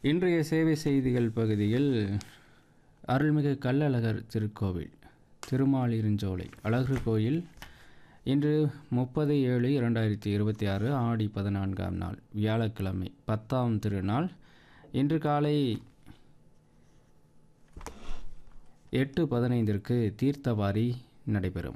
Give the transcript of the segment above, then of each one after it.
இன்றைய சேவை செய்திகள் பகுதியில் அருள்மிகு கள்ளழகர் திருக்கோவில் திருமாலிருஞ்சோலை அழகர் கோயில் இன்று முப்பது ஏழு இரண்டாயிரத்தி இருபத்தி ஆறு ஆடி பதினான்காம் நாள் வியாழக்கிழமை பத்தாம் திருநாள் இன்று காலை எட்டு பதினைந்திற்கு தீர்த்தவாரி நடைபெறும்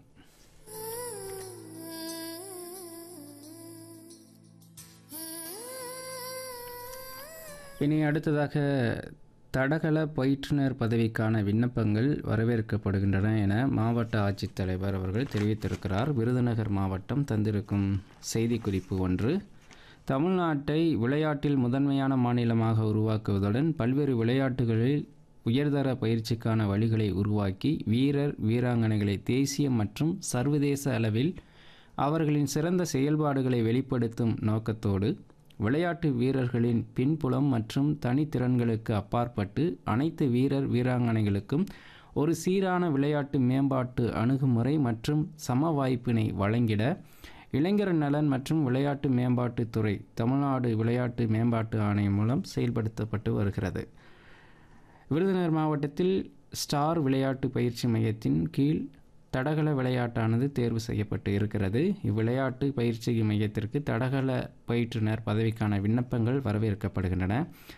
இனி அடுத்ததாக தடகள பயிற்றுனர் பதவிக்கான விண்ணப்பங்கள் வரவேற்கப்படுகின்றன என மாவட்ட ஆட்சித்தலைவர் அவர்கள் தெரிவித்திருக்கிறார் விருதுநகர் மாவட்டம் தந்திருக்கும் செய்திக்குறிப்பு ஒன்று தமிழ்நாட்டை விளையாட்டில் முதன்மையான மாநிலமாக உருவாக்குவதுடன் பல்வேறு விளையாட்டுகளில் உயர்தர பயிற்சிக்கான வழிகளை உருவாக்கி வீரர் வீராங்கனைகளை தேசிய மற்றும் சர்வதேச அளவில் அவர்களின் சிறந்த செயல்பாடுகளை வெளிப்படுத்தும் நோக்கத்தோடு விளையாட்டு வீரர்களின் பின்புலம் மற்றும் தனித்திறன்களுக்கு அப்பாற்பட்டு அனைத்து வீரர் வீராங்கனைகளுக்கும் ஒரு சீரான விளையாட்டு மேம்பாட்டு அணுகுமுறை மற்றும் சம வாய்ப்பினை வழங்கிட இளைஞர் நலன் மற்றும் விளையாட்டு மேம்பாட்டுத்துறை தமிழ்நாடு விளையாட்டு மேம்பாட்டு ஆணையம் மூலம் செயல்படுத்தப்பட்டு வருகிறது விருதுநகர் மாவட்டத்தில் ஸ்டார் விளையாட்டு பயிற்சி மையத்தின் கீழ் தடகள விளையாட்டானது தேர்வு செய்யப்பட்டு இருக்கிறது இவ்விளையாட்டு பயிற்சி மையத்திற்கு தடகள பயிற்றுனர் பதவிக்கான விண்ணப்பங்கள் வரவேற்கப்படுகின்றன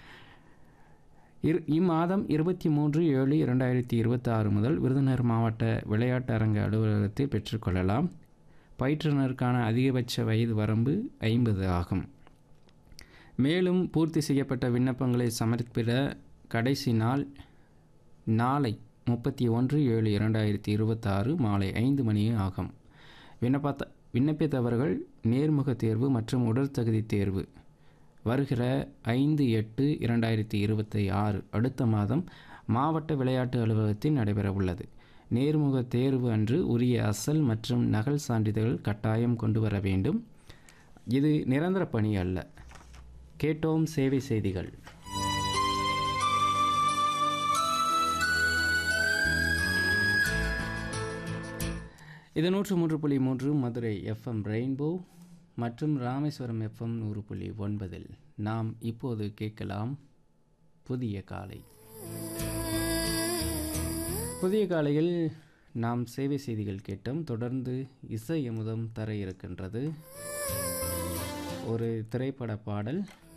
இரு இம்மாதம் இருபத்தி மூன்று ஏழு இரண்டாயிரத்தி இருபத்தாறு முதல் விருதுநகர் மாவட்ட விளையாட்டு அரங்க அலுவலகத்தில் பெற்றுக்கொள்ளலாம் பயிற்றுனருக்கான அதிகபட்ச வயது வரம்பு ஐம்பது ஆகும் மேலும் பூர்த்தி செய்யப்பட்ட விண்ணப்பங்களை சமர்ப்பிட கடைசி நாள் நாளை முப்பத்தி ஒன்று ஏழு இரண்டாயிரத்தி இருபத்தாறு மாலை ஐந்து மணி ஆகும் விண்ணப்பத்த விண்ணப்பித்தவர்கள் நேர்முக தேர்வு மற்றும் உடற்தகுதி தேர்வு வருகிற ஐந்து எட்டு இரண்டாயிரத்தி இருபத்தி ஆறு அடுத்த மாதம் மாவட்ட விளையாட்டு அலுவலகத்தில் நடைபெற உள்ளது நேர்முக தேர்வு அன்று உரிய அசல் மற்றும் நகல் சான்றிதழ்கள் கட்டாயம் கொண்டு வர வேண்டும் இது நிரந்தர பணி அல்ல கேட்டோம் சேவை செய்திகள் இது நூற்று மூன்று புள்ளி மூன்று மதுரை எஃப்எம் ரெயின்போ மற்றும் ராமேஸ்வரம் எஃப்எம் நூறு புள்ளி ஒன்பதில் நாம் இப்போது கேட்கலாம் புதிய காலை புதிய காலையில் நாம் சேவை செய்திகள் கேட்டோம் தொடர்ந்து இசை அமுதம் தர இருக்கின்றது ஒரு திரைப்பட பாடல்